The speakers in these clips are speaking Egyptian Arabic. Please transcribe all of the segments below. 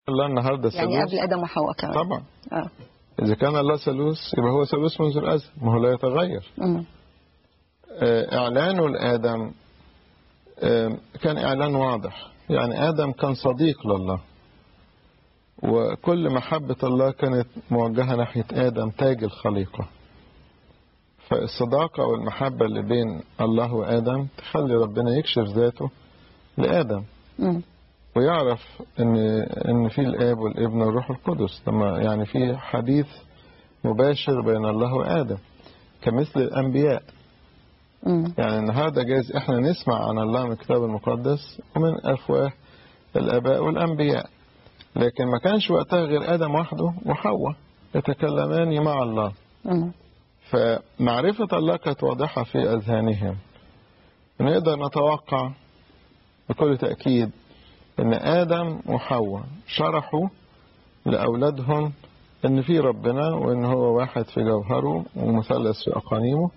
الله النهارده يعني ثالوث قبل ادم وحواء كمان طبعا اه إذا كان الله ثالوث يبقى هو ثالوث منذ الأزل ما هو لا يتغير مم. آه، إعلانه لآدم آه، كان إعلان واضح يعني آدم كان صديق لله وكل محبة الله كانت موجهة ناحية آدم تاج الخليقة فالصداقة والمحبة اللي بين الله وآدم تخلي ربنا يكشف ذاته لآدم مم. ويعرف ان ان في الاب والابن والروح القدس لما يعني في حديث مباشر بين الله وادم كمثل الانبياء مم. يعني النهارده جايز احنا نسمع عن الله من الكتاب المقدس ومن افواه الاباء والانبياء لكن ما كانش وقتها غير ادم وحده وحواء يتكلمان مع الله مم. فمعرفة الله كانت واضحة في أذهانهم نقدر نتوقع بكل تأكيد أن آدم وحواء شرحوا لأولادهم أن في ربنا وأن هو واحد في جوهره ومثلث في أقانيمه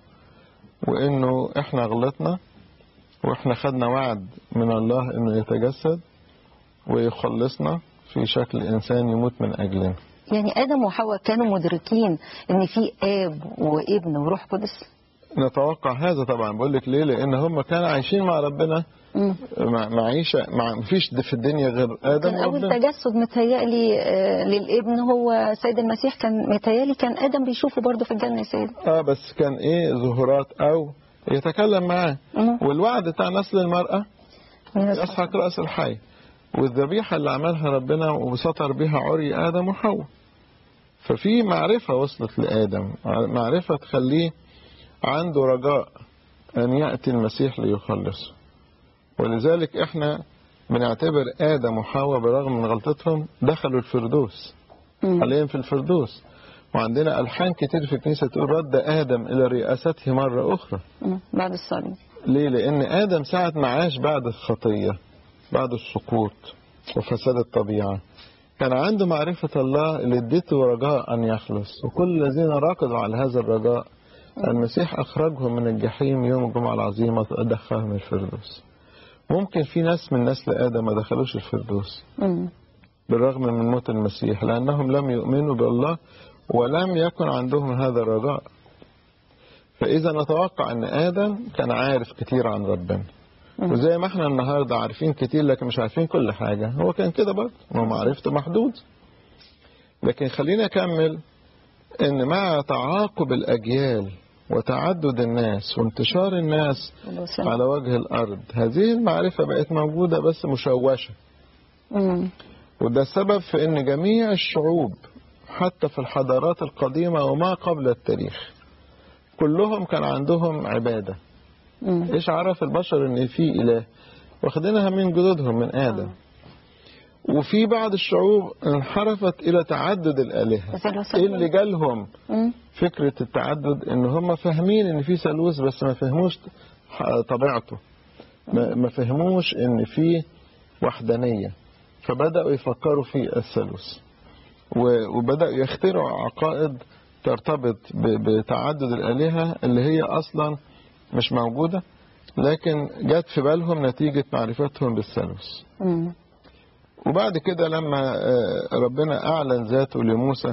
وأنه إحنا غلطنا وإحنا خدنا وعد من الله أنه يتجسد ويخلصنا في شكل إنسان يموت من أجلنا يعني ادم وحواء كانوا مدركين ان في اب وابن وروح قدس نتوقع هذا طبعا بقول لك ليه لان هم كانوا عايشين مع ربنا مم. مع معيشه مع مفيش في الدنيا غير ادم كان اول وربنا تجسد متهيألي آه، للابن هو سيد المسيح كان متهيألي كان ادم بيشوفه برضه في الجنه يا سيد اه بس كان ايه ظهورات او يتكلم معاه مم. والوعد بتاع نسل المراه من يسحق راس الحي والذبيحه اللي عملها ربنا وسطر بها عري ادم وحواء ففي معرفه وصلت لادم معرفه تخليه عنده رجاء ان ياتي المسيح ليخلصه ولذلك احنا بنعتبر ادم وحواء برغم من غلطتهم دخلوا الفردوس مم. حاليا في الفردوس وعندنا الحان كتير في الكنيسه تقول رد ادم الى رئاسته مره اخرى مم. بعد الصليب ليه لان ادم ساعه ما عاش بعد الخطيه بعد السقوط وفساد الطبيعه كان عنده معرفة الله اللي اديته رجاء أن يخلص وكل الذين ركضوا على هذا الرجاء المسيح أخرجهم من الجحيم يوم الجمعة العظيمة ودخلهم الفردوس ممكن في ناس من نسل آدم ما دخلوش الفردوس مم. بالرغم من موت المسيح لأنهم لم يؤمنوا بالله ولم يكن عندهم هذا الرجاء فإذا نتوقع أن آدم كان عارف كتير عن ربنا مم. وزي ما احنا النهارده عارفين كتير لكن مش عارفين كل حاجة هو كان كده برضه هو معرفته محدود لكن خلينا أكمل أن مع تعاقب الأجيال وتعدد الناس وانتشار الناس على وجه الأرض هذه المعرفة بقت موجودة بس مشوشة مم. وده السبب في ان جميع الشعوب حتى في الحضارات القديمة وما قبل التاريخ كلهم كان عندهم عبادة مم. ايش عرف البشر ان في اله واخدينها من جدودهم من ادم وفي بعض الشعوب انحرفت الى تعدد الالهة زي الوثن. ايه اللي جالهم مم. فكرة التعدد ان هم فاهمين ان في ثالوث بس ما فهموش ح- طبيعته ما ما فهموش ان في وحدانية فبدأوا يفكروا في الثالوث و- وبدأوا يخترعوا عقائد ترتبط ب- بتعدد الآلهة اللي هي أصلا مش موجودة لكن جت في بالهم نتيجة معرفتهم بالثالوث مم. وبعد كده لما آه، ربنا أعلن ذاته لموسى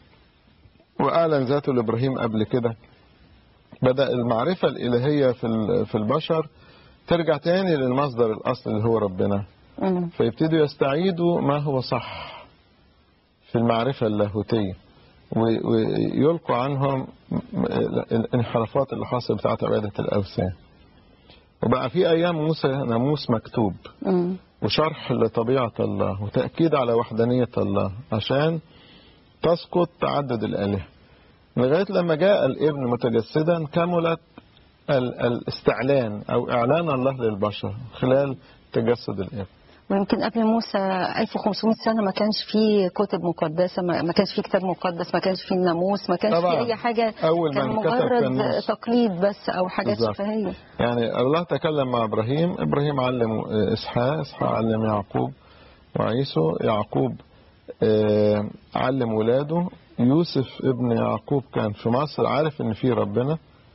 وأعلن ذاته لإبراهيم قبل كده بدأ المعرفة الإلهية في ال- في البشر ترجع تاني للمصدر الأصلي اللي هو ربنا مم. فيبتدوا يستعيدوا ما هو صح في المعرفة اللاهوتية و- ويلقوا عنهم الانحرافات اللي حصلت بتاعت عبادة الأوثان وبقى في أيام موسى ناموس مكتوب مم. وشرح لطبيعة الله وتأكيد على وحدانية الله عشان تسقط تعدد الآلهة لغاية لما جاء الابن متجسدا كملت ال- الاستعلان أو إعلان الله للبشر خلال تجسد الابن ويمكن قبل موسى 1500 سنة ما كانش فيه كتب مقدسة ما ما كانش فيه كتاب مقدس ما كانش فيه الناموس ما كانش طبعاً. فيه أي حاجة أول كان من كتب مجرد كان موسى. تقليد بس أو حاجات بالظبط. شفهية يعني الله تكلم مع إبراهيم إبراهيم علم إسحاق إسحاق علم يعقوب وعيسو يعقوب آه، علم ولاده يوسف ابن يعقوب كان في مصر عارف إن في ربنا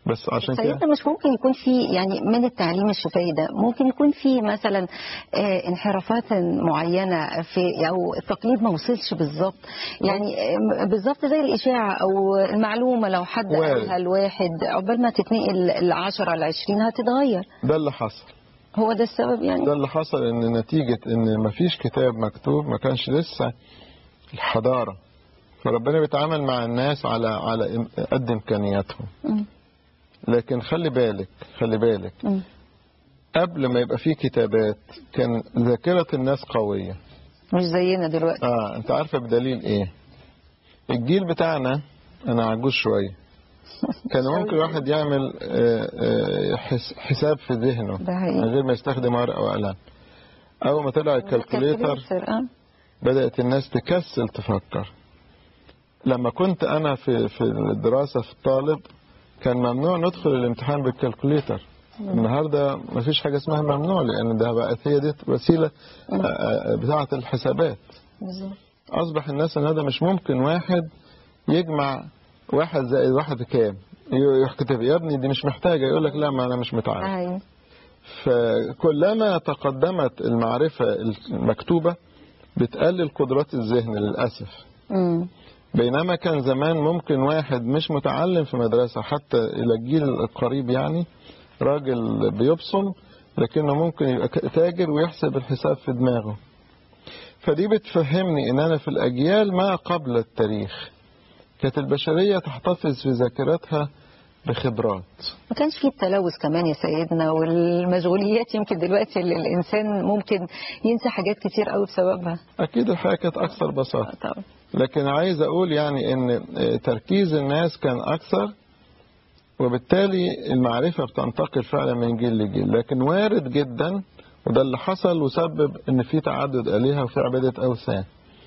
بس عشان كده سيدنا مش ممكن يكون في يعني من التعليم الشفاهي ده ممكن يكون في مثلا آه، انحرافات معينه في او التقليد ما وصلش بالظبط يعني آه، بالظبط زي الاشاعه او المعلومه لو حد وارد. قالها لواحد عقبال ما تتنقل ل 10 ل 20 هتتغير ده اللي حصل هو ده السبب يعني ده اللي حصل ان نتيجة ان مفيش كتاب مكتوب ما كانش لسه الحضارة فربنا بيتعامل مع الناس على على إم- قد امكانياتهم مم. لكن خلي بالك خلي بالك مم. قبل ما يبقى فيه كتابات كان ذاكرة الناس قوية مش زينا دلوقتي اه انت عارفة بدليل ايه الجيل بتاعنا انا عجوز شوية كان ممكن واحد يعمل آه، آه، حس- حساب في ذهنه ده من حقيقي غير ما يستخدم ورقة وقلم اول ما طلع الكالكوليتر آه. بدأت الناس تكسل تفكر لما كنت أنا في في الدراسة في الطالب كان ممنوع ندخل الامتحان بالكالكوليتر النهارده مفيش حاجة اسمها ممنوع لأن ده بقت هي دي وسيلة آه، آه، بتاعة الحسابات بالظبط أصبح الناس إن هذا مش ممكن واحد يجمع واحد زائد واحد كام يكتب يا ابني دي مش محتاجة يقول لك لا ما أنا مش ده متعلم حقيقي فكلما تقدمت المعرفة المكتوبة بتقلل قدرات الذهن للأسف مم. بينما كان زمان ممكن واحد مش متعلم في مدرسة حتى إلى الجيل القريب يعني راجل بيبصم لكنه ممكن يبقى ك- تاجر ويحسب الحساب في دماغه فدي بتفهمني ان انا في الاجيال ما قبل التاريخ كانت البشرية تحتفظ في ذاكرتها بخبرات ما كانش فيه التلوث كمان يا سيدنا والمشغوليات يمكن دلوقتي اللي الانسان ممكن ينسى حاجات كتير قوي بسببها اكيد الحياة كانت اكثر بساطة طبعا لكن عايز اقول يعني ان تركيز الناس كان اكثر وبالتالي المعرفة بتنتقل فعلا من جيل لجيل لكن وارد جدا وده اللي حصل وسبب ان في تعدد آلهة وفي عبادة اوثان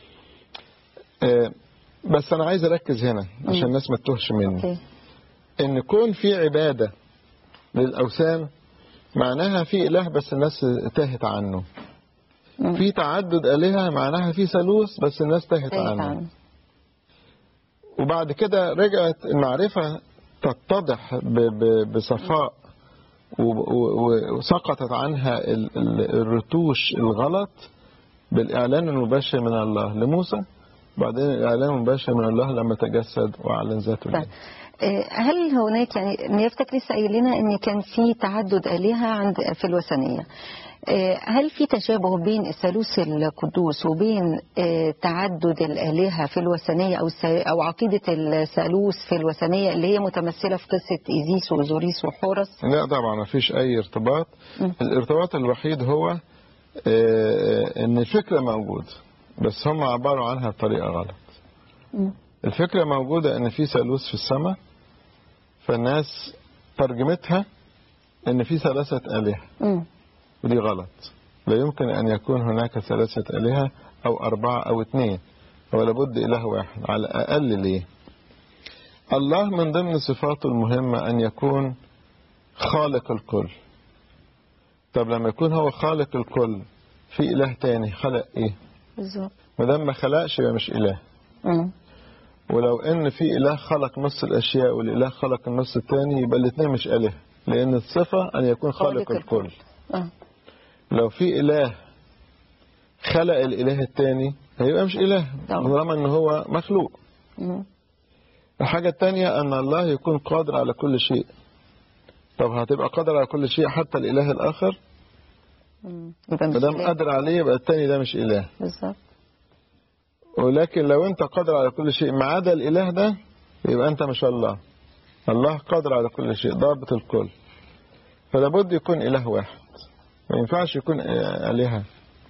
آه، بس انا عايز اركز هنا عشان الناس ما تتوهش مني اوكي ان كون في عبادة للاوثان معناها في اله بس الناس تاهت عنه مم. في تعدد آلهة معناها في ثالوث بس الناس تاهت تاهت عنه عنه. وبعد كده رجعت المعرفة تتضح ب- ب- بصفاء و- و- وسقطت عنها ال- ال- الرتوش الغلط بالإعلان المباشر من الله لموسى بعدين الإعلان المباشر من الله لما تجسد وأعلن ذاته طيب لنا. آه، هل هناك يعني نيافتك لسه قايل لنا ان كان في تعدد آلهة عند في الوثنية آه، هل في تشابه بين الثالوث القدوس وبين آه، تعدد الآلهة في الوثنية أو الس- أو عقيدة الثالوث في الوثنية اللي هي متمثلة في قصة إيزيس وأوزوريس وحورس؟ لا طبعا ما فيش أي ارتباط مم. الارتباط الوحيد هو آه، إن الفكرة موجود بس هم عبروا عنها بطريقة غلط مم. الفكرة موجودة ان في ثالوث في السماء فالناس ترجمتها ان في ثلاثة آلهة مم. ودي غلط لا يمكن ان يكون هناك ثلاثة آلهة او اربعة او اثنين هو لابد اله واحد على الاقل ليه الله من ضمن صفاته المهمة ان يكون خالق الكل طب لما يكون هو خالق الكل في اله تاني خلق ايه بالظبط ما دام ما خلقش يبقى مش اله مم. ولو ان في اله خلق نص الاشياء والاله خلق النص الثاني يبقى الاثنين مش اله لان الصفه ان يكون خالق خالق الكل آه. لو في اله خلق الاله الثاني هيبقى مش اله طبعا. طالما ان هو مخلوق مم. الحاجه الثانيه ان الله يكون قادر على كل شيء طب هتبقى قادر على كل شيء حتى الاله الاخر مم. يبقى مش ما دام إله. قادر عليه يبقى الثاني ده مش اله بالظبط ولكن لو انت قادر على كل شيء ما عدا الاله ده يبقى انت مش الله الله قادر على كل شيء ضابط الكل فلا بد يكون اله واحد ما ينفعش يكون الهه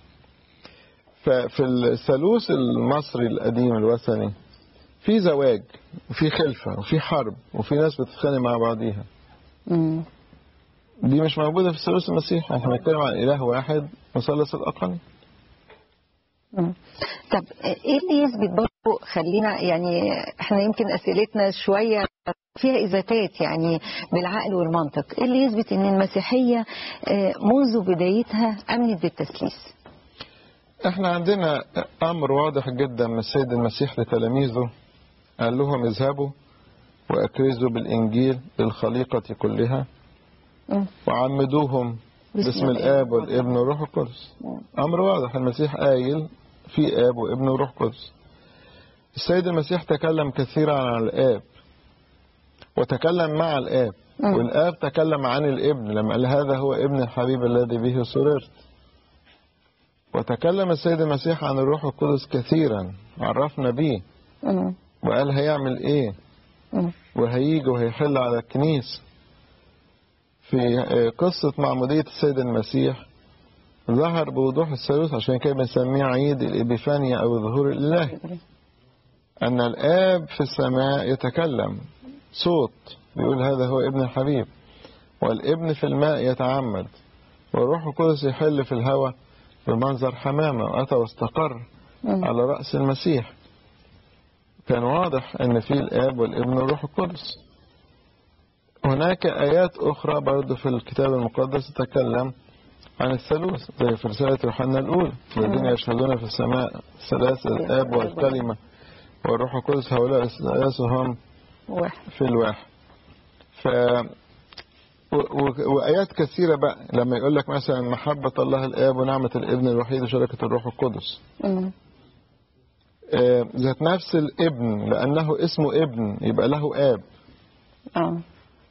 ففي الثالوث المصري القديم الوثني في زواج وفي خلفه وفي حرب وفي ناس بتتخانق مع بعضيها مم. دي مش موجوده في الثالوث المسيحي احنا بنتكلم عن اله واحد مثلث الاقانيم مم. طب ايه اللي يثبت برضه خلينا يعني احنا يمكن اسئلتنا شويه فيها اثباتات يعني بالعقل والمنطق ايه اللي يثبت ان المسيحيه آه، منذ بدايتها امنت بالتثليث احنا عندنا امر واضح جدا من السيد المسيح لتلاميذه قال لهم اذهبوا وأكرزوا بالإنجيل للخليقة كلها مم. وعمدوهم باسم باسم الآب والابن والروح القدس مم. أمر واضح المسيح قايل في آب وابن وروح قدس السيد المسيح تكلم كثيرا عن الآب وتكلم مع الآب مم. والآب تكلم عن الابن لما قال هذا هو ابن الحبيب الذي به سررت وتكلم السيد المسيح عن الروح القدس كثيرا عرفنا به مم. وقال هيعمل ايه مم. وهيجي وهيحل على الكنيسة في قصة معمودية السيد المسيح ظهر بوضوح الثالوث عشان كده بنسميه عيد الإبيفانيا أو الظهور الإلهي أن الآب في السماء يتكلم صوت بيقول هذا هو ابن الحبيب والابن في الماء يتعمد والروح القدس يحل في الهواء بمنظر حمامة وأتى واستقر مم. على رأس المسيح كان واضح أن في الآب والابن والروح القدس هناك آيات أخرى برضو في الكتاب المقدس تتكلم عن الثالوث زي في رسالة يوحنا الأولى الذين يشهدون في السماء ثلاثة الآب والكلمة والروح القدس هؤلاء الثلاثة هم واحد في الواحد ف و... و... وآيات كثيرة بقى لما يقول لك مثلا محبة الله الآب ونعمة الابن الوحيد وشركة الروح القدس مم. آه، ذات نفس الابن لأنه اسمه ابن يبقى له آب اه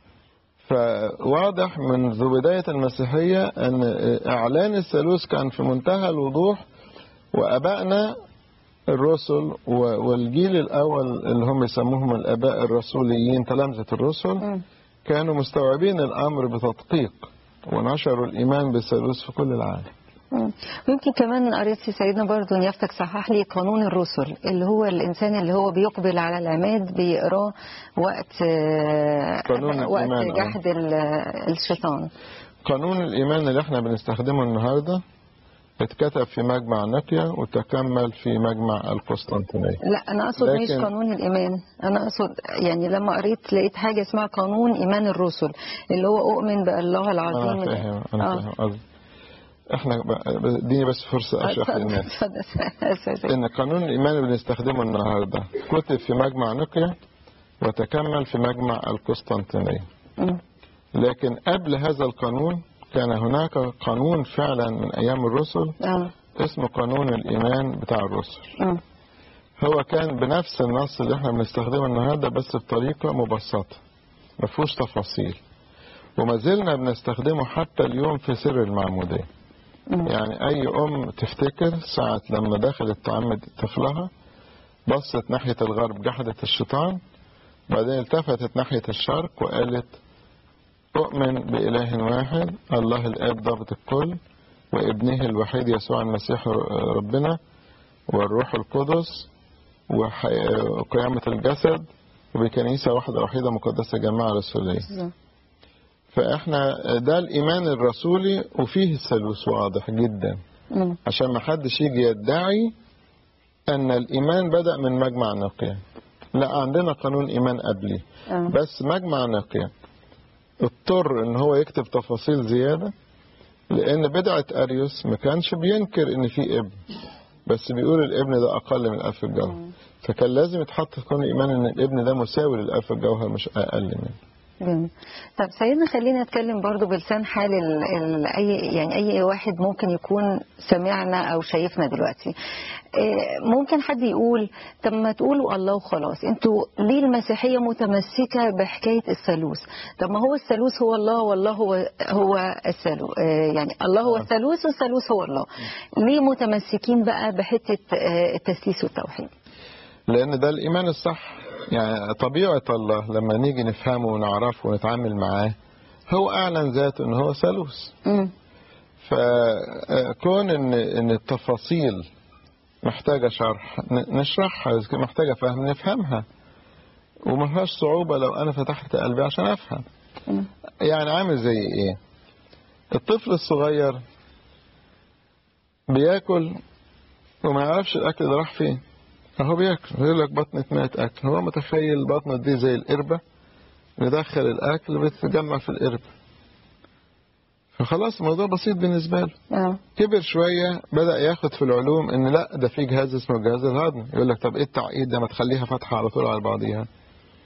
فواضح منذ بداية المسيحية أن إعلان الثالوث كان في منتهى الوضوح وأبائنا الرسل و- والجيل الأول اللي هم يسموهم الآباء الرسوليين تلامذة الرسل مم. كانوا مستوعبين الأمر بتدقيق ونشروا الإيمان بالثالوث في كل العالم مم. ويمكن كمان قريت في سيدنا برضو ان يفتك صحح لي قانون الرسل اللي هو الانسان اللي هو بيقبل على العماد بيقراه وقت آه، قانون وقت الإيمان، آه. جحد ال- الشيطان قانون الإيمان اللي احنا بنستخدمه النهاردة اتكتب في مجمع نقيا وتكمل في مجمع القسطنطينية لا انا اقصد مش لكن- قانون الايمان انا اقصد يعني لما قريت لقيت حاجه اسمها قانون ايمان الرسل اللي هو اؤمن بالله العظيم أنا فاهم أنا آه. فاهم قصدي احنا بقى- اديني بس فرصة أشرح اتفضل للناس اتفضل أستاذ. إن قانون الإيمان اللي بنستخدمه النهاردة كتب في مجمع نقيا وتكمل في مجمع القسطنطينية مم. لكن قبل هذا القانون كان هناك قانون فعلا من أيام الرسل اه اسمه قانون الإيمان بتاع الرسل مم. هو كان بنفس النص اللي احنا بنستخدمه النهارده بس بطريقة مبسطة ما فيهوش تفاصيل وما زلنا بنستخدمه حتى اليوم في سر المعمودية مم. يعني أي أم تفتكر ساعة لما دخلت تعمد طفلها بصت ناحية الغرب جحدت الشيطان بعدين التفتت ناحية الشرق وقالت أؤمن بإله واحد الله الآب ضابط الكل وابنه الوحيد يسوع المسيح ربنا والروح القدس وح- وقيامة الجسد وبكنيسة واحدة وحيدة مقدسة جماعة رسولية فإحنا ده الإيمان الرسولي وفيه الثالوث واضح جدا مم. عشان ما حدش يجي يدعي أن الإيمان بدأ من مجمع نقيا لا عندنا قانون إيمان قبلي آه. بس مجمع نقيا اضطر ان هو يكتب تفاصيل زيادة لان بدعة اريوس ما كانش بينكر ان في ابن بس بيقول الابن ده اقل من الالف الجوهر فكان لازم يتحط في قانون الايمان ان الابن ده مساوي للالف الجوهر مش اقل منه جميل. طب سيدنا خلينا نتكلم برضو بلسان حال ال ال اي يعني اي واحد ممكن يكون سمعنا او شايفنا دلوقتي إيه، ممكن حد يقول طب ما تقولوا الله وخلاص انتوا ليه المسيحيه متمسكه بحكايه الثالوث طب ما هو الثالوث هو الله والله هو هو الثالوث إيه، يعني الله هو الثالوث والثالوث هو الله ليه متمسكين بقى بحته آه، التثليث والتوحيد لان ده الايمان الصح يعني طبيعة الله لما نيجي نفهمه ونعرفه ونتعامل معاه هو اعلن ذاته ان هو ثالوث امم فكون ان ان التفاصيل محتاجة شرح ن- نشرحها إذا كان محتاجة فهم نفهمها وملهاش صعوبة لو أنا فتحت قلبي عشان أفهم مم. يعني عامل زي إيه الطفل الصغير بياكل وما يعرفش الأكل ده راح فين أهو بياكل يقول لك بطني اتملت أكل هو متخيل بطنه دي زي القربة ندخل الأكل بتتجمع في القربة فخلاص الموضوع بسيط بالنسبة له اه كبر شوية بدأ ياخد في العلوم ان لا ده في جهاز اسمه الجهاز الهضمي يقول لك طب ايه التعقيد ده ما تخليها فاتحة على طول على بعضيها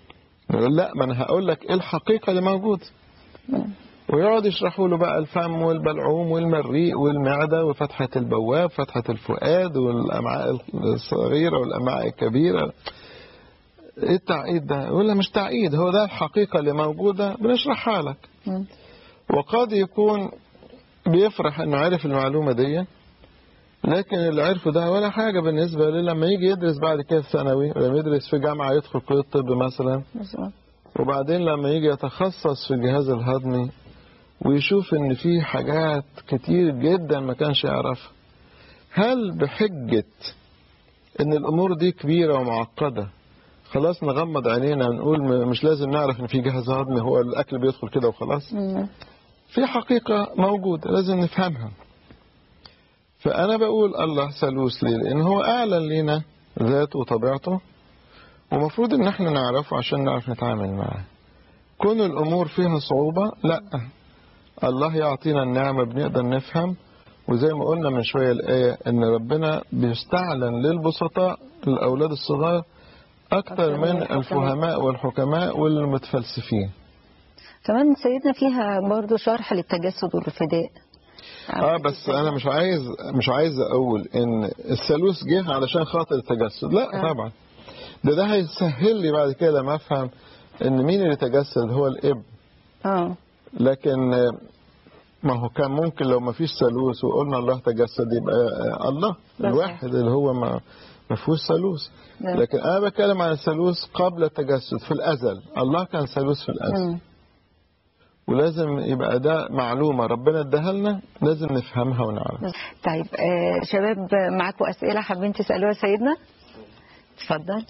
يقول لا ما انا هقول لك ايه الحقيقه اللي موجوده ويقعد يشرحوا له بقى الفم والبلعوم والمريء والمعده وفتحه البواب فتحه الفؤاد والامعاء الصغيره والامعاء الكبيره ايه التعقيد ده يقول له مش تعقيد هو ده الحقيقه اللي موجوده بنشرحها لك مم. وقد يكون بيفرح انه عرف المعلومه دي لكن اللي عرفه ده ولا حاجه بالنسبه له لما يجي يدرس بعد كده في ثانوي لما يدرس في جامعه يدخل كليه الطب مثلا بالظبط. وبعدين لما يجي يتخصص في الجهاز الهضمي ويشوف ان في حاجات كتير جدا ما كانش يعرفها هل بحجة ان الامور دي كبيرة ومعقدة خلاص نغمض عينينا ونقول م- مش لازم نعرف ان في جهاز هضمي هو الاكل بيدخل كده وخلاص مم. في حقيقة موجودة لازم نفهمها فأنا بقول الله ثالوث ليه لأن هو أعلن لنا ذاته وطبيعته ومفروض إن احنا نعرفه عشان نعرف نتعامل معاه كون الأمور فيها صعوبة لا الله يعطينا النعمة بنقدر نفهم وزي ما قلنا من شوية الآية إن ربنا بيستعلن للبسطاء الأولاد الصغار أكثر من الفهماء والحكماء والمتفلسفين كمان سيدنا فيها برضو شرح للتجسد والفداء اه بس انا مش عايز مش عايز اقول ان الثالوث جه علشان خاطر التجسد لا آه. طبعا ده ده هيسهل لي بعد كده لما افهم ان مين اللي تجسد هو الاب اه لكن آه، ما هو كان ممكن لو ما فيش ثالوث وقلنا الله تجسد يبقى آه، الله بس. الواحد اللي هو ما ما فيهوش ثالوث نعم. لكن انا بتكلم عن الثالوث قبل التجسد في الازل الله كان ثالوث في الازل مم. ولازم يبقى ده معلومه ربنا اداها لنا لازم نفهمها ونعرفها طيب آه شباب معاكم أسئلة حابين تسألوها سيدنا اتفضل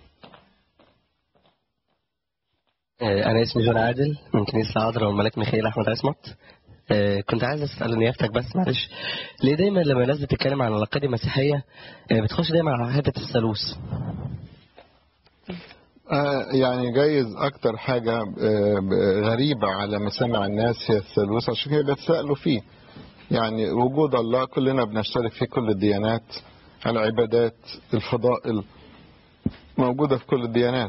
آه، أنا اسمي جون عادل من كنيسة العذراء والملاك ميخائيل أحمد عصمت آه، كنت عايز أسأل نيافتك بس معلش ليه دايما لما الناس بتتكلم عن العلاقات المسيحية آه، بتخش دايما على حتة الثالوث آه، يعني جايز اكتر حاجة آه، غريبة على مسامع الناس هي الثالوث عشان كده بيتسألوا فيه يعني وجود الله كلنا بنشترك فيه كل الديانات العبادات الفضائل موجودة في كل الديانات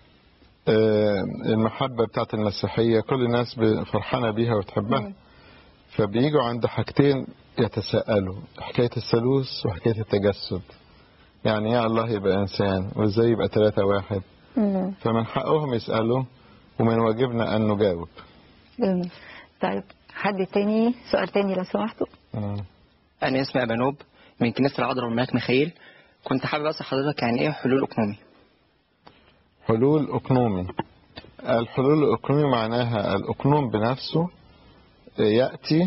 آه، المحبة بتاعت المسيحية كل الناس فرحانة بيها وتحبها فبيجوا عند حاجتين يتساءلوا حكاية الثالوث وحكاية التجسد يعني يا الله يبقى إنسان وإزاي يبقى ثلاثة واحد مم. فمن حقهم يسألوا ومن واجبنا أن نجاوب جميل. طيب حد تاني سؤال تاني لو سمحتوا مم. أنا اسمي أبانوب من كنيسة العذراء والملاك ميخائيل كنت حابب أسأل حضرتك يعني إيه حلول أقنومي؟ حلول أقنومي الحلول الأقنومي معناها الأقنوم بنفسه يأتي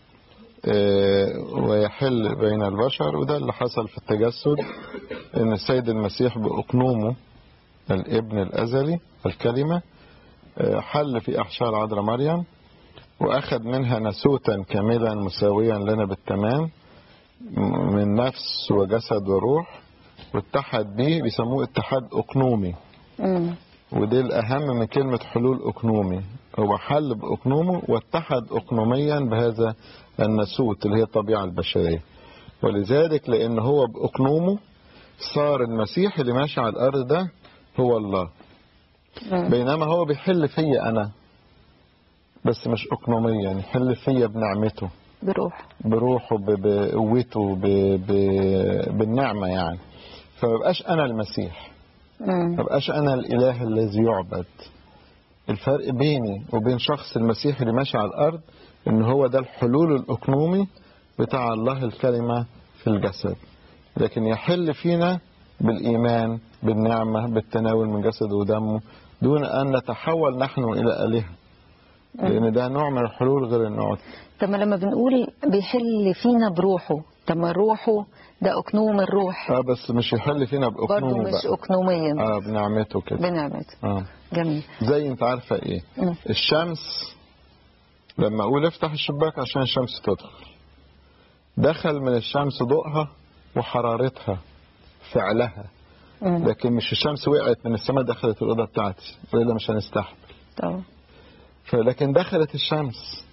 آه، ويحل بين البشر وده اللي حصل في التجسد ان السيد المسيح بأقنومه الابن الأزلي الكلمة آه، حل في أحشاء العذراء مريم وأخذ منها نسوتا كاملا مساويا لنا بالتمام م- من نفس وجسد وروح واتحد به بيسموه اتحاد أقنومي مم. ودي الأهم من كلمة حلول أقنومي هو حل بأقنومه واتحد أقنوميا بهذا النسوت اللي هي الطبيعة البشرية ولذلك لأن هو بأقنومه صار المسيح اللي ماشي على الأرض ده هو الله مم. بينما هو بيحل فيا أنا بس مش أقنوميا يحل فيا بنعمته بروح بروحه ب- بقوته ب- ب- بالنعمة يعني فمبقاش أنا المسيح مم. مبقاش أنا الإله الذي يعبد الفرق بيني وبين شخص المسيح اللي ماشي على الأرض إن هو ده الحلول الأقنومي بتاع الله الكلمة في الجسد لكن يحل فينا بالإيمان بالنعمة بالتناول من جسده ودمه دون أن نتحول نحن إلى آلهة لأن ده نوع من الحلول غير النوع طب ما لما بنقول بيحل فينا بروحه طب ما روحه ده أقنوم الروح اه بس مش يحل فينا برضه بأقنومه مش بقى أقنوميا اه بنعمته كده بنعمته اه جميل زي انت عارفة ايه مم. الشمس لما اقول افتح الشباك عشان الشمس تدخل دخل من الشمس ضوءها وحرارتها فعلها مم. لكن مش الشمس وقعت من السماء دخلت الأوضة بتاعتي وإلا مش هنستحمل طبعا فلكن دخلت الشمس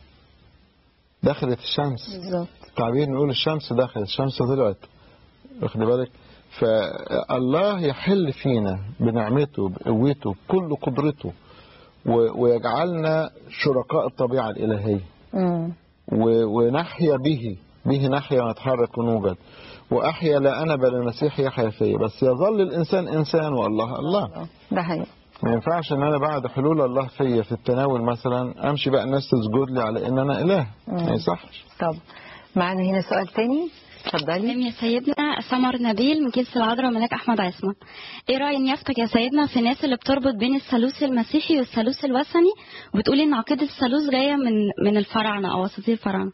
دخلت الشمس بالظبط تعبير نقول الشمس دخلت الشمس طلعت واخد بالك فالله يحل فينا بنعمته بقوته بكل قدرته و- ويجعلنا شركاء الطبيعة الإلهية مم. و- ونحيا به به نحيا ونتحرك ونوجد وأحيا لا أنا بل المسيح يحيا فيا بس يظل الإنسان إنسان والله الله ده حقيقي ما ينفعش ان انا بعد حلول الله فيا في التناول مثلا امشي بقى الناس تسجد لي على ان انا اله ما يصحش طب معانا هنا سؤال تاني اتفضلي تمام يا سيدنا سمر نبيل من كنيسة العذراء ملاك أحمد عصمت إيه رأي نيافتك يا سيدنا في الناس اللي بتربط بين الثالوث المسيحي والثالوث الوثني وبتقول إن عقيدة الثالوث جاية من من الفراعنة أو أساطير الفراعنة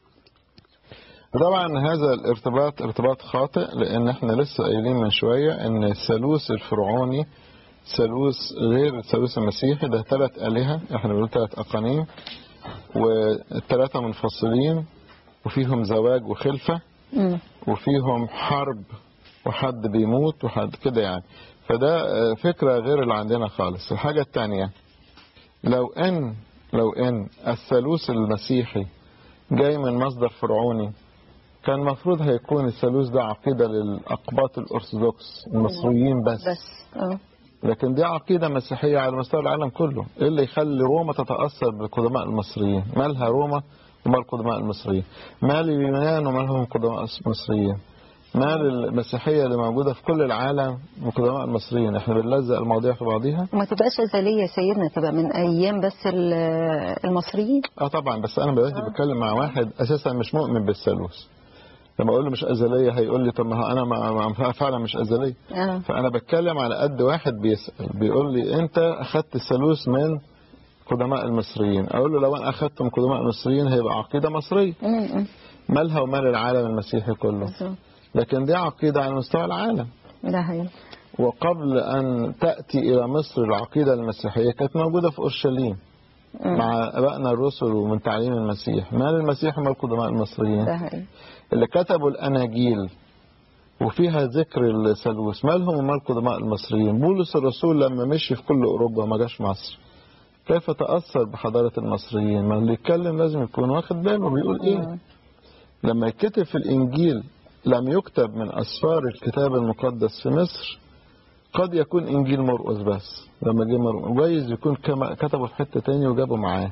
طبعا هذا الارتباط ارتباط خاطئ لان احنا لسه قايلين من شويه ان الثالوث الفرعوني ثالوث غير الثالوث المسيحي ده ثلاث الهه احنا بنقول ثلاث اقانيم والثلاثه منفصلين وفيهم زواج وخلفه مم. وفيهم حرب وحد بيموت وحد كده يعني فده آه، فكرة غير اللي عندنا خالص الحاجة التانية لو ان لو ان الثالوث المسيحي جاي من مصدر فرعوني كان المفروض هيكون الثالوث ده عقيدة للأقباط الأرثوذكس المصريين بس, بس اه لكن دي عقيدة مسيحية على مستوى العالم كله ايه اللي يخلي روما تتأثر بالقدماء المصريين مالها روما ومال القدماء المصريين مال اليونان ومالهم القدماء المصريين مال المسيحية اللي موجودة في كل العالم والقدماء المصريين احنا بنلزق المواضيع في بعضيها وما تبقاش أزلية يا سيدنا تبقى من أيام بس ال- المصريين اه طبعا بس انا دلوقتي بتكلم مع واحد اساسا مش مؤمن بالثالوث لما اقول له مش ازليه هيقول لي طب ما هو انا ما ما- فعلا مش ازليه اه فانا بتكلم على قد واحد بيسال بيقول لي انت اخذت الثالوث من قدماء المصريين اقول له لو انا اخذت من قدماء المصريين هيبقى عقيده مصريه مم، مم. مالها ومال العالم المسيحي كله بالظبط. لكن دي عقيده على مستوى العالم ده حقيقي وقبل ان تاتي الى مصر العقيده المسيحيه كانت موجوده في اورشليم مم. مع ابائنا الرسل ومن تعليم المسيح مال المسيح ومال القدماء المصريين ده حقيقي اللي كتبوا الاناجيل وفيها ذكر الثالوث مالهم ومال القدماء المصريين بولس الرسول لما مشي في كل اوروبا ما جاش مصر كيف تاثر بحضاره المصريين ما اللي يتكلم لازم يكون واخد باله بيقول ايه لما يتكتب في الانجيل لم يكتب من اسفار الكتاب المقدس في مصر قد يكون انجيل مرقس بس لما جه مرقس جايز يكون كما كتبوا في حته تاني وجابوا معاه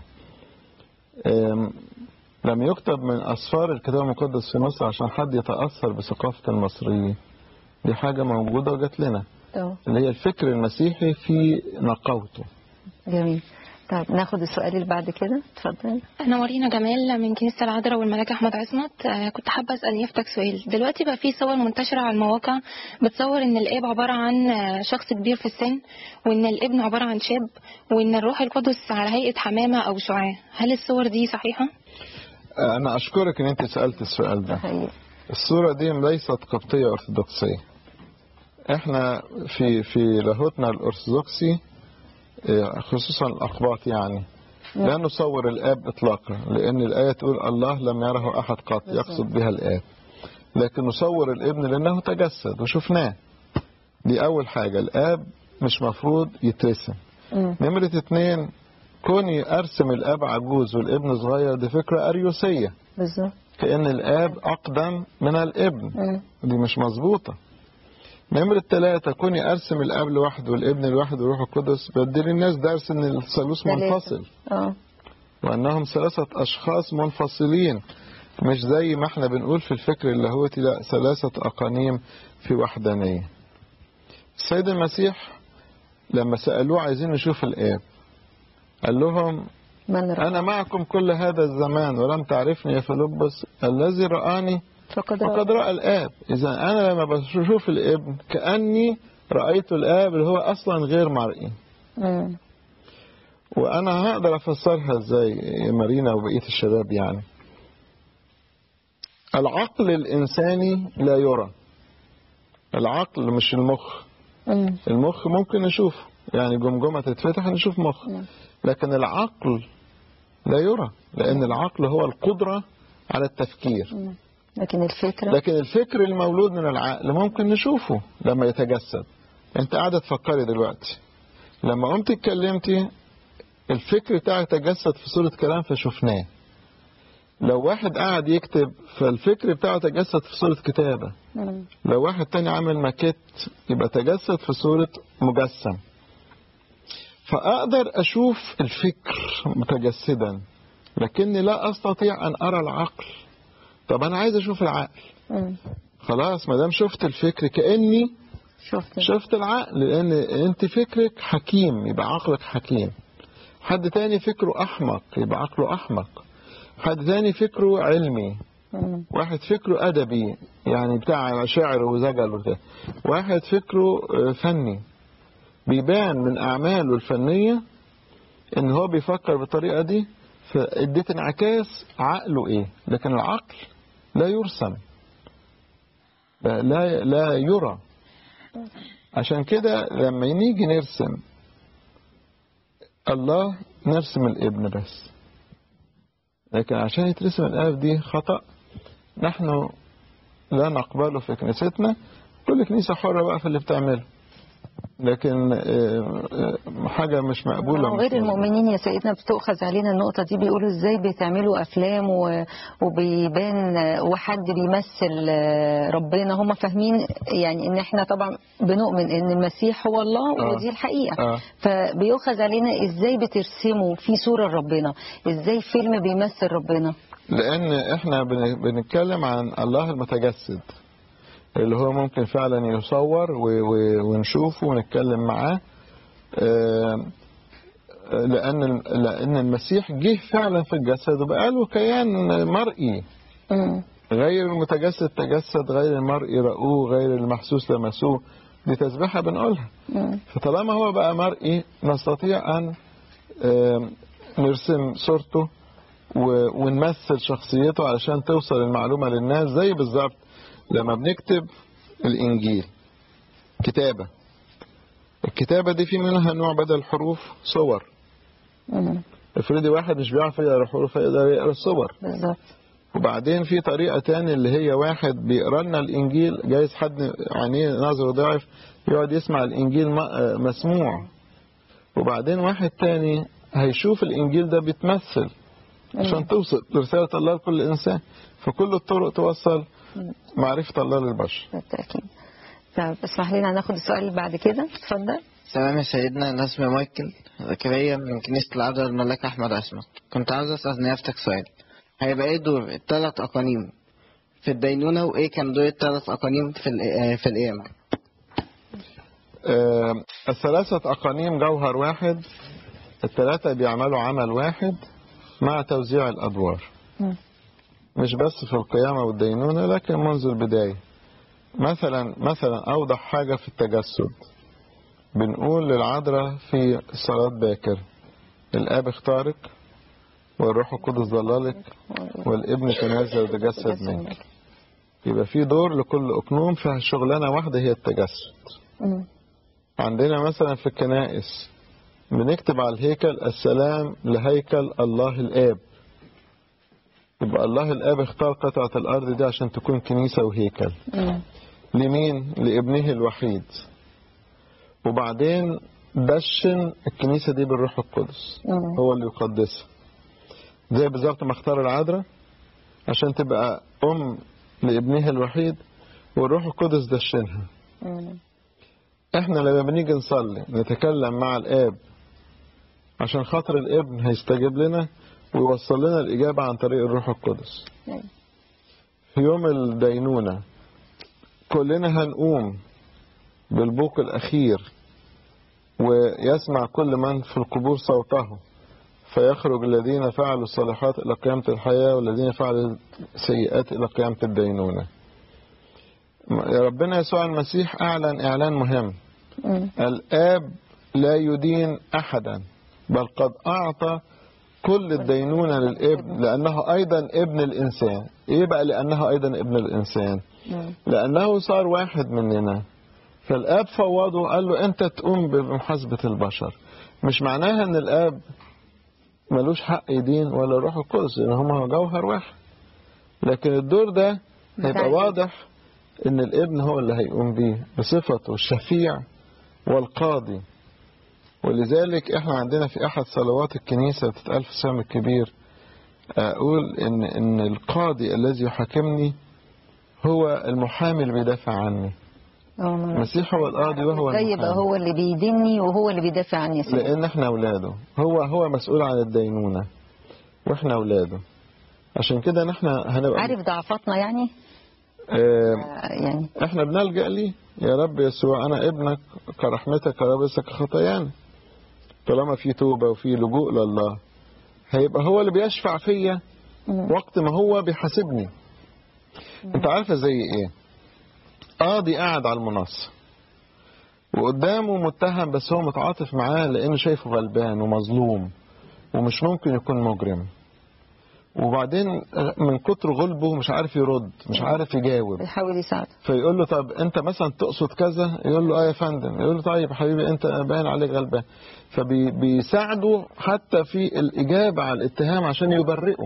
أم، لم يكتب من أسفار الكتاب المقدس في مصر عشان حد يتأثر بثقافة المصريين دي حاجة موجودة وجات لنا اه اللي هي الفكر المسيحي في نقاوته جميل طيب ناخد السؤال اللي بعد كده اتفضل أنا مارينا جمال من كنيسة العذراء والملاك أحمد عصمت آه، كنت حابة أسأل نيافتك سؤال دلوقتي بقى في صور منتشرة على المواقع بتصور إن الآب عبارة عن آه، شخص كبير في السن وإن الابن عبارة عن شاب وإن الروح القدس على هيئة حمامة أو شعاع هل الصور دي صحيحة؟ أنا أشكرك إن أنت سألت السؤال ده ده حقيقي الصورة دي ليست قبطية أرثوذكسية إحنا في في لاهوتنا الأرثوذكسي إيه، خصوصا الأقباط يعني لا نصور الآب إطلاقا لأن الآية تقول الله لم يره أحد قط يقصد بها الآب لكن نصور الابن لأنه تجسد وشفناه دي أول حاجة الآب مش مفروض يترسم مم. نمرة اتنين كوني أرسم الآب عجوز والابن صغير دي فكرة أريوسية بالظبط كأن الآب أقدم من الابن مم. دي مش مظبوطة نمرة ثلاثة كوني أرسم الآب لوحده والابن لوحده والروح القدس بدي للناس درس إن الثالوث ثلاثة. منفصل اه وأنهم ثلاثة أشخاص منفصلين مش زي ما احنا بنقول في الفكر اللاهوتي لا ثلاثة أقانيم في وحدانية السيد المسيح لما سألوه عايزين نشوف الآب قال لهم من رأى أنا معكم كل هذا الزمان ولم تعرفني يا فيلبس الذي رآني فقد فقد رأى رأى الآب إذا أنا لما بشوف الابن كأني رأيت الآب اللي هو أصلا غير مرئي مم. وأنا هقدر أفسرها إزاي يا مارينا وبقية الشباب يعني العقل الإنساني لا يرى العقل مش المخ مم. المخ ممكن نشوفه يعني جمجمة تتفتح نشوف مخ نعم. لكن العقل لا يرى لأن العقل هو القدرة على التفكير مم. لكن الفكرة لكن الفكر المولود من العقل ممكن نشوفه لما يتجسد انت قاعدة تفكري دلوقتي لما قمت اتكلمتي الفكر بتاعك تجسد في صورة كلام فشفناه لو واحد قاعد يكتب فالفكر بتاعه تجسد في صورة كتابة مم. لو واحد تاني عامل ماكيت يبقى تجسد في صورة مجسم فأقدر أشوف الفكر متجسدا لكني لا أستطيع أن أرى العقل طب أنا عايز أشوف العقل مم. خلاص ما دام شفت الفكر كأني شفت شفت العقل لأن أنت فكرك حكيم يبقى عقلك حكيم حد تاني فكره أحمق يبقى عقله أحمق حد تاني فكره علمي مم. واحد فكره أدبي يعني بتاع شعر وزجل وكده واحد فكره آه، فني بيبان من أعماله الفنية إن هو بيفكر بالطريقة دي فاديت انعكاس عقله إيه لكن العقل لا يرسم لا لا, لا يرى عشان كده لما نيجي نرسم الله نرسم الابن بس لكن عشان يترسم الآب دي خطأ نحن لا نقبله في كنيستنا كل كنيسة حرة بقى في اللي بتعمله لكن آه، آه، حاجة مش مقبولة غير مش المؤمنين يا سيدنا بتؤخذ علينا النقطة دي بيقولوا ازاي بتعملوا أفلام و- وبيبان وحد بيمثل ربنا هم فاهمين يعني ان احنا طبعا بنؤمن ان المسيح هو الله آه. ودي الحقيقة آه. فبيؤخذ علينا ازاي بترسموا في صورة لربنا ازاي فيلم بيمثل ربنا لأن احنا بن- بنتكلم عن الله المتجسد اللي هو ممكن فعلا يصور و- و- ونشوفه ونتكلم معاه آه، لأن لأن المسيح جه فعلا في الجسد وبقى له كيان مرئي مم. غير المتجسد تجسد غير المرئي رأوه غير المحسوس لمسوه دي تسبيحة بنقولها مم. فطالما هو بقى مرئي نستطيع أن آم، نرسم صورته و- ونمثل شخصيته علشان توصل المعلومة للناس زي بالظبط لما بنكتب الإنجيل كتابة الكتابة دي في منها نوع بدل الحروف صور مم. افرضي واحد مش بيعرف يقرا الحروف يقدر يقرا الصور بالظبط وبعدين في طريقة تاني اللي هي واحد بيقرا لنا الإنجيل جايز حد عينيه نظره ضعف يقعد يسمع الإنجيل م- آه، مسموع وبعدين واحد تاني هيشوف الإنجيل ده بيتمثل عشان توصل رسالة الله لكل إنسان فكل الطرق توصل معرفة الله للبشر بالتأكيد طب اسمح لنا ناخد السؤال اللي بعد كده اتفضل سلام يا سيدنا أنا اسمي مايكل زكريا من كنيسة العذراء الملاك أحمد عصمت كنت عاوز أسأل نيافتك سؤال هيبقى إيه دور التلات أقانيم في الدينونة وإيه كان دور التلات أقانيم في ال- آه، في القيامة آه، الثلاثة أقانيم جوهر واحد الثلاثة بيعملوا عمل واحد مع توزيع الأدوار مم. مش بس في القيامة والدينونة لكن منذ البداية مثلا مثلا أوضح حاجة في التجسد بنقول للعذراء في صلاة باكر الآب اختارك والروح القدس ضللك والابن تنازل وتجسد منك يبقى في دور لكل أقنوم فيها شغلانة واحدة هي التجسد مم. عندنا مثلا في الكنائس بنكتب على الهيكل السلام لهيكل الله الآب يبقى الله الآب اختار قطعة الأرض دي عشان تكون كنيسة وهيكل مم. لمين؟ لابنه الوحيد وبعدين دشن الكنيسة دي بالروح القدس مم. هو اللي يقدسها زي بالظبط ما اختار العذراء عشان تبقى أم لابنها الوحيد والروح القدس دشنها مم. احنا لما بنيجي نصلي نتكلم مع الاب عشان خاطر الابن هيستجيب لنا ويوصل لنا الإجابة عن طريق الروح القدس أيوة. في يوم الدينونة كلنا هنقوم بالبوق الأخير ويسمع كل من في القبور صوته فيخرج الذين فعلوا الصالحات إلى قيامة الحياة والذين فعلوا السيئات إلى قيامة الدينونة ربنا يسوع المسيح أعلن إعلان مهم مم. الآب لا يدين أحدا بل قد أعطى كل الدينونة للابن لأنه أيضا ابن الإنسان إيه بقى لأنه أيضا ابن الإنسان مم. لأنه صار واحد مننا فالآب فوضه قال له أنت تقوم بمحاسبة البشر مش معناها أن الآب ملوش حق يدين ولا روح القدس لأن هما جوهر واحد لكن الدور ده هيبقى بتاع واضح أن الابن هو اللي هيقوم بيه بصفته الشفيع والقاضي ولذلك احنا عندنا في أحد صلوات الكنيسة بتتقال في السام الكبير اقول ان ان القاضي الذي يحاكمني هو المحامي اللي بيدافع عني اه ما- المسيح هو القاضي وهو ده يبقى المحامي هو اللي بيديني وهو اللي بيدافع عني يا سيدي لان احنا اولاده هو هو مسؤول عن الدينونه واحنا اولاده عشان كده نحن هنبقى عارف ضعفاتنا يعني آه، آه، يعني احنا بنلجأ ليه يا رب يسوع انا ابنك كرحمتك يا رب لك خطايانا طالما في توبة وفي لجوء لله هيبقى هو اللي بيشفع فيا مم. وقت ما هو بيحاسبني انت عارفة زي ايه قاضي قاعد على المنصة وقدامه متهم بس هو متعاطف معاه لانه شايفه غلبان ومظلوم ومش ممكن يكون مجرم وبعدين من كتر غلبه مش عارف يرد مش عارف يجاوب بيحاول يساعده فيقول له طب انت مثلا تقصد كذا يقول له اه يا فندم يقول له طيب يا حبيبي انت باين عليك غلبان فبيساعده حتى في الاجابه على الاتهام عشان يبرئه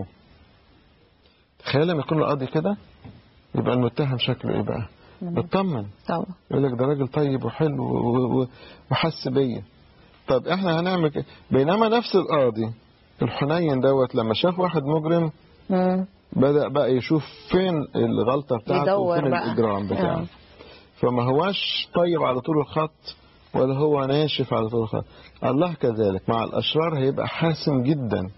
تخيل لما يكون القاضي كده يبقى المتهم شكله ايه بقى بيطمن طبعا يقول لك ده راجل طيب وحلو و- و- وحس بيا طب احنا هنعمل كده بينما نفس القاضي الحنين دوت لما شاف واحد مجرم مم. بدأ بقى يشوف فين الغلطة بتاعته يدور وفين بقى. الإجرام بتاعه آه. فما هوش طيب على طول الخط ولا هو ناشف على طول الخط الله كذلك مع الأشرار هيبقى حاسم جدا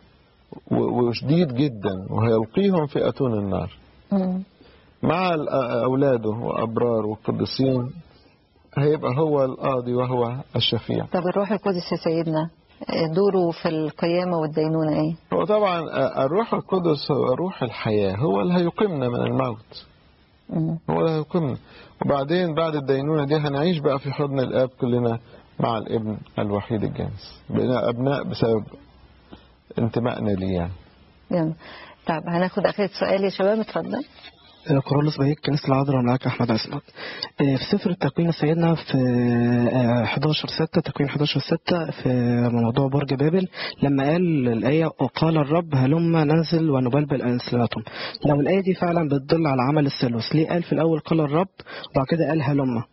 و- وشديد جدا وهيلقيهم في أتون النار مم. مع الأ- أولاده وأبرار والقديسين هيبقى هو القاضي وهو الشفيع طب الروح القدس يا سيدنا آه، دوره في القيامة والدينونة ايه؟ هو طبعا الروح القدس هو روح الحياة هو اللي هيقيمنا من الموت مم. هو اللي هيقيمنا وبعدين بعد الدينونة دي هنعيش بقى في حضن الآب كلنا مع الابن الوحيد الجنس بقينا أبناء بسبب انتمائنا ليه يعني يلا طب هناخد آخر سؤال يا شباب اتفضل كورولوس بهيك كنيسة العذراء معاك أحمد عصمت آه، في سفر التكوين سيدنا في آه، 11 6 تكوين 11 6 في موضوع برج بابل لما قال الآية وقال الرب هلم ننزل ونبلبل ألسنتهم لو الآية دي فعلا بتدل على عمل الثالوث ليه قال في الأول قال الرب وبعد كده قال هلم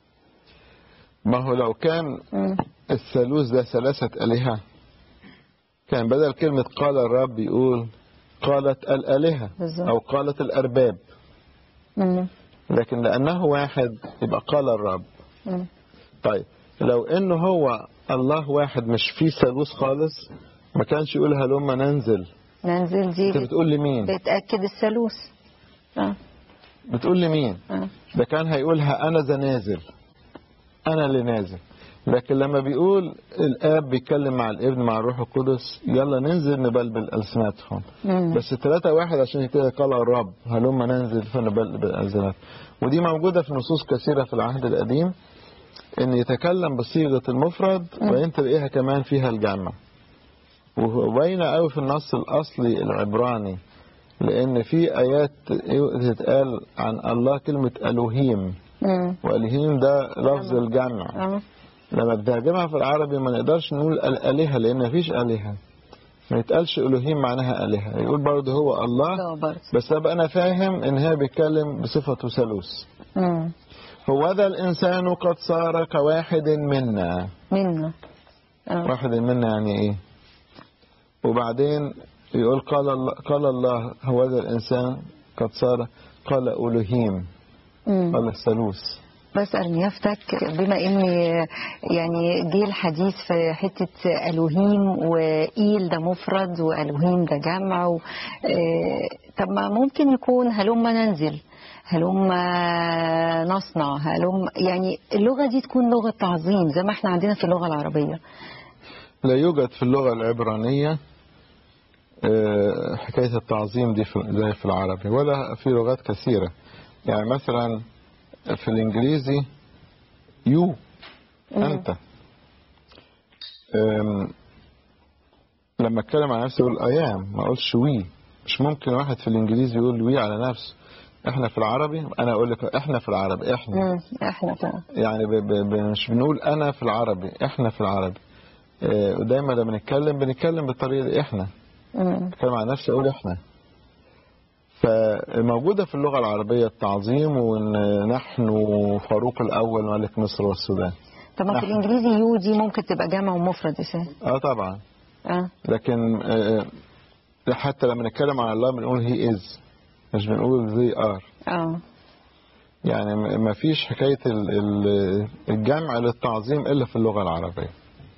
ما هو لو كان مم. الثالوث ده ثلاثة آلهة كان بدل كلمة قال الرب يقول قالت الآلهة بالظبط. أو قالت الأرباب مم. لكن لأنه واحد يبقى قال الرب مم. طيب لو انه هو الله واحد مش فيه ثالوث خالص ما كانش يقول هلما ننزل ننزل دي انت بت- بتقول لمين بتأكد الثالوث اه بتقول لمين اه ده كان هيقولها انا ذا نازل انا اللي نازل لكن لما بيقول الاب بيتكلم مع الابن مع الروح القدس يلا ننزل نبلبل السنتهم مم. بس ثلاثة واحد عشان كده قال الرب هلما ننزل فنبلبل السنتهم ودي موجودة في نصوص كثيرة في العهد القديم ان يتكلم بصيغة المفرد وبعدين تلاقيها كمان فيها الجمع وباينة قوي في النص الأصلي العبراني لأن في آيات تتقال عن الله كلمة ألوهيم مم. وألوهيم ده لفظ الجمع اه لما بترجمها في العربي ما نقدرش نقول الآلهة لأن مفيش آلهة ما يتقالش ألوهيم معناها آلهة يقول برضه هو الله لا برضه بس أبقى أنا فاهم إن هي بيتكلم بصفته ثالوث مم. هو ذا الإنسان قد صار كواحد منا منا اه واحد منا يعني ايه وبعدين يقول قال الله, قال الله هو ذا الانسان قد صار قال الوهيم مم. قال الثالوث بسأل نيافتك بما ان يعني جه الحديث في حتة ألوهيم وإيل ده مفرد وألوهيم ده جمع و... آه، طب ما ممكن يكون هلما ننزل هلما نصنع هلم يعني اللغة دي تكون لغة تعظيم زي ما احنا عندنا في اللغة العربية لا يوجد في اللغة العبرانية آه، حكاية التعظيم دي في- زي في العربي ولا في لغات كثيرة يعني مثلا في الإنجليزي يو أنت أم، لما اتكلم عن نفسي اقول ايام ما اقولش وي مش ممكن واحد في الانجليزي يقول وي على نفسه احنا في العربي انا اقول لك احنا في العربي احنا مم. احنا فعلا يعني ب ب ب مش بنقول انا في العربي احنا في العربي آه، ودايما لما نتكلم بنتكلم بالطريقه دي احنا مم. بتكلم عن نفسي اقول احنا فموجوده في اللغه العربيه التعظيم وان نحن فاروق الاول ملك مصر والسودان طب ما في نحن. الإنجليزي يو دي ممكن تبقى جمع ومفرد يا سيدي اه طبعا اه لكن آه، حتى لما نتكلم عن الله بنقول هي از مش بنقول زي ار اه يعني م- ما فيش حكاية ال- ال- الجمع للتعظيم إلا في اللغة العربية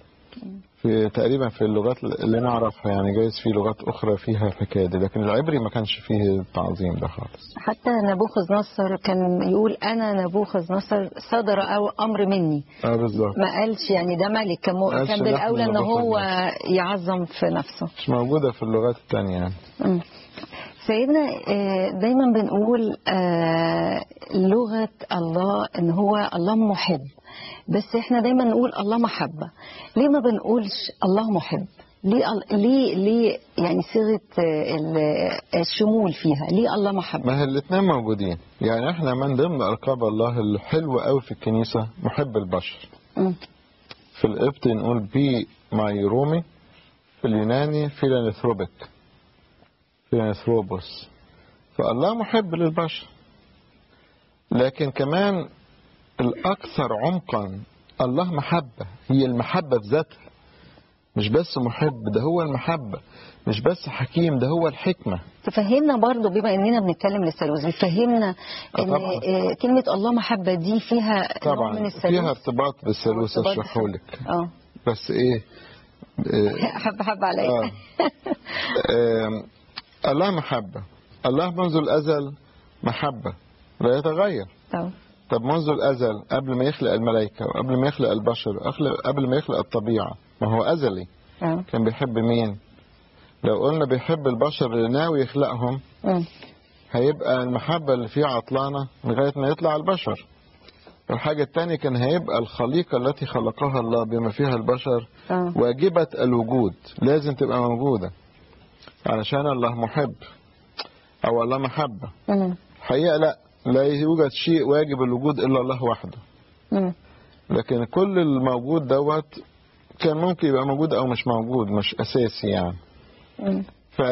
في تقريبا في اللغات اللي نعرفها يعني جايز في لغات أخرى فيها الحكاية دي لكن العبري ما كانش فيه التعظيم ده خالص حتى نبوخذ نصر كان يقول انا نبوخذ نصر صدر أو امر مني اه بالظبط ما قالش يعني ده ملك كان مو- قالش كان نحن بالاولى ان هو نبوخذ يعظم في نفسه مش موجودة في اللغات التانية يعني مم. سيدنا آه، دايما بنقول آه، لغة الله ان هو الله محب بس احنا دايما نقول الله محبة ليه ما بنقولش الله محب ليه ال- ليه ليه يعني صيغه آه، ال- الشمول فيها ليه الله محبه ما هي الاثنين موجودين يعني احنا من ضمن ألقاب الله الحلوة قوي في الكنيسة محب البشر مم. في القبط نقول بي مايرومي في اليوناني فيلانثروبيك فيلانثروبوس فالله محب للبشر لكن كمان الأكثر عمقا الله محبة هي المحبة بذاتها مش بس محب ده هو المحبة مش بس حكيم ده هو الحكمة تفهمنا برضو بما اننا بنتكلم للثالوث تفهمنا آه ان طبعا. آه، كلمه الله محبه دي فيها نوع من طبعا الثالوث فيها ارتباط بالثالوث ارتباط اشرحهولك اه بس ايه آه، حب حب عليا آه. آم، الله محبة الله منذ الأزل محبة لا يتغير طبعا. طب منذ الأزل قبل ما يخلق الملائكة وقبل ما يخلق البشر أخلق- قبل ما يخلق الطبيعة ما هو أزلي آه. كان بيحب مين لو قلنا بيحب البشر اللي ناوي يخلقهم مم. هيبقى المحبة اللي فيه عطلانة لغاية ما يطلع البشر الحاجة التانية كان هيبقى الخليقة التي خلقها الله بما فيها البشر آه. واجبة الوجود لازم تبقى موجودة علشان الله محب أو الله محبة مم. الحقيقة لا لا يوجد شيء واجب الوجود إلا الله وحده مم. لكن كل الموجود دوت كان ممكن يبقى موجود أو مش موجود مش أساسي يعني مم.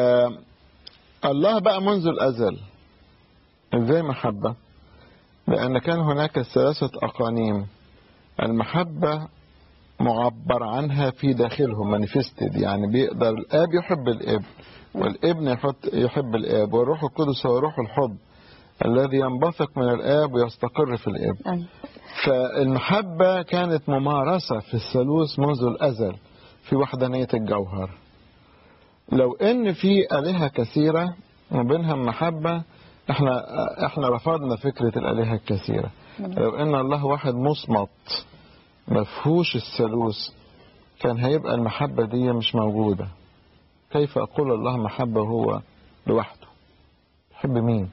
فالله بقى منذ الأزل ازاي محبة لأن كان هناك ثلاثة أقانيم المحبة معبر عنها في داخلهم مانيفستد يعني بيقدر الآب يحب الابن والابن يحط يحب الآب والروح القدس هو روح الحب الذي ينبثق من الآب ويستقر في الابن أيوة. فالمحبة كانت ممارسة في الثالوث منذ الأزل في وحدانية الجوهر لو ان في آلهة كثيرة وبينها محبة احنا احنا رفضنا فكرة الآلهة الكثيرة لو ان الله واحد مصمت مفهوش الثالوث كان هيبقى المحبة دي مش موجودة كيف أقول الله محبة وهو لوحده يحب مين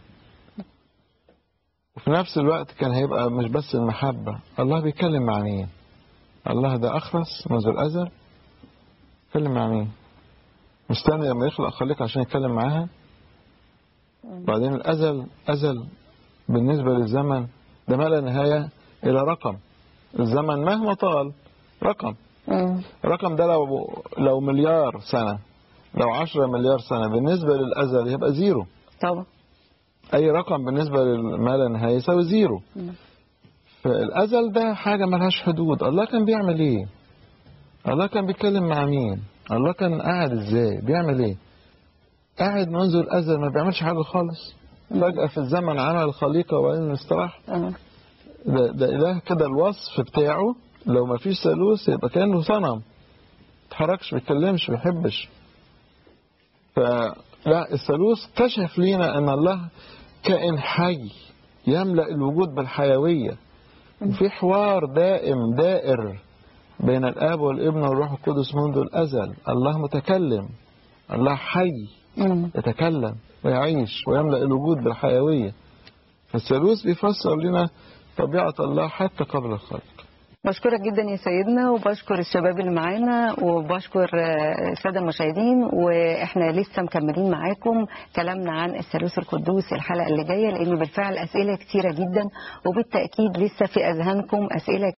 وفي نفس الوقت كان هيبقى مش بس المحبة الله بيتكلم مع مين الله ده أخرس منذ الأزل يتكلم مع مين مستني لما يخلق خليقة عشان يتكلم معاها بعدين الأزل أزل بالنسبة للزمن ده ما لا نهاية إلى رقم الزمن مهما طال رقم مم. الرقم ده لو لو مليار سنة لو عشرة مليار سنة بالنسبة للأزل يبقى زيرو طبعا أي رقم بالنسبة لما لا نهاية يساوي زيرو مم. فالأزل ده حاجة ملهاش حدود الله كان بيعمل إيه الله كان بيتكلم مع مين الله كان قاعد إزاي بيعمل إيه قاعد منذ الأزل ما بيعملش حاجة خالص فجأة في الزمن عمل خليقة وبعدين استراح آه. ده, ده إله كده الوصف بتاعه لو ما فيش ثالوث يبقى كأنه صنم ما بيتحركش ما بيتكلمش ما بيحبش فلا الثالوث كشف لينا ان الله كائن حي يملأ الوجود بالحيوية وفي حوار دائم دائر بين الآب والابن والروح القدس منذ الأزل الله متكلم الله حي مم. يتكلم ويعيش ويملأ الوجود بالحيوية فالثالوث بيفسر لنا طبيعة الله حتى قبل الخلق بشكرك جدا يا سيدنا وبشكر الشباب اللي معانا وبشكر آه، الساده المشاهدين واحنا لسه مكملين معاكم كلامنا عن الثالوث القدوس الحلقه اللي جايه لان بالفعل اسئله كتيره جدا وبالتاكيد لسه في اذهانكم اسئله